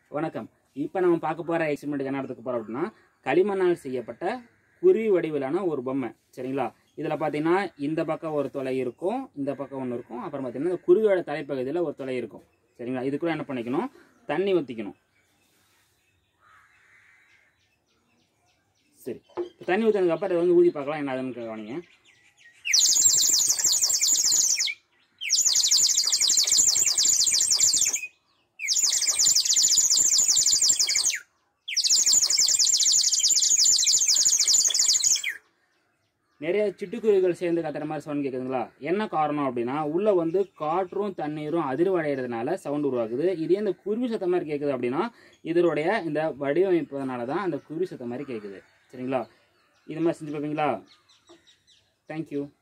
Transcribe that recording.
வணக்கம் இப்போ நம்ம பார்க்க போகிற எக்ஸ்பெரிமெண்ட்டுக்கு என்ன எடுத்துக்க போகிறோம் அப்படின்னா களிமண்ணால் செய்யப்பட்ட குருவி வடிவிலான ஒரு பொம்மை சரிங்களா இதில் பார்த்தீங்கன்னா இந்த பக்கம் ஒரு தொலை இருக்கும் இந்த பக்கம் ஒன்று இருக்கும் அப்புறம் பார்த்தீங்கன்னா இந்த குருவியோட தலைப்பகுதியில் ஒரு தொலை இருக்கும் சரிங்களா இதுக்குள்ள என்ன பண்ணிக்கணும் தண்ணி ஊற்றிக்கணும் சரி இப்ப தண்ணி ஊற்றினதுக்கு அப்புறம் இதை வந்து ஊதி பார்க்கலாம் என்ன ஆகுதுன்னு கவனிங்க நிறைய சிட்டுக்குருவிகள் சேர்ந்து கத்துற மாதிரி சவுண்ட் கேட்குதுங்களா என்ன காரணம் அப்படின்னா உள்ள வந்து காற்றும் தண்ணீரும் அதிர்வடைகிறதுனால சவுண்ட் உருவாகுது இதே இந்த குருவி சத்தம் மாதிரி கேட்குது அப்படின்னா இதனுடைய இந்த வடிவமைப்பதனால தான் அந்த குருவி சத்தம் மாதிரி கேட்குது சரிங்களா இது மாதிரி செஞ்சு பார்ப்பீங்களா தேங்க்யூ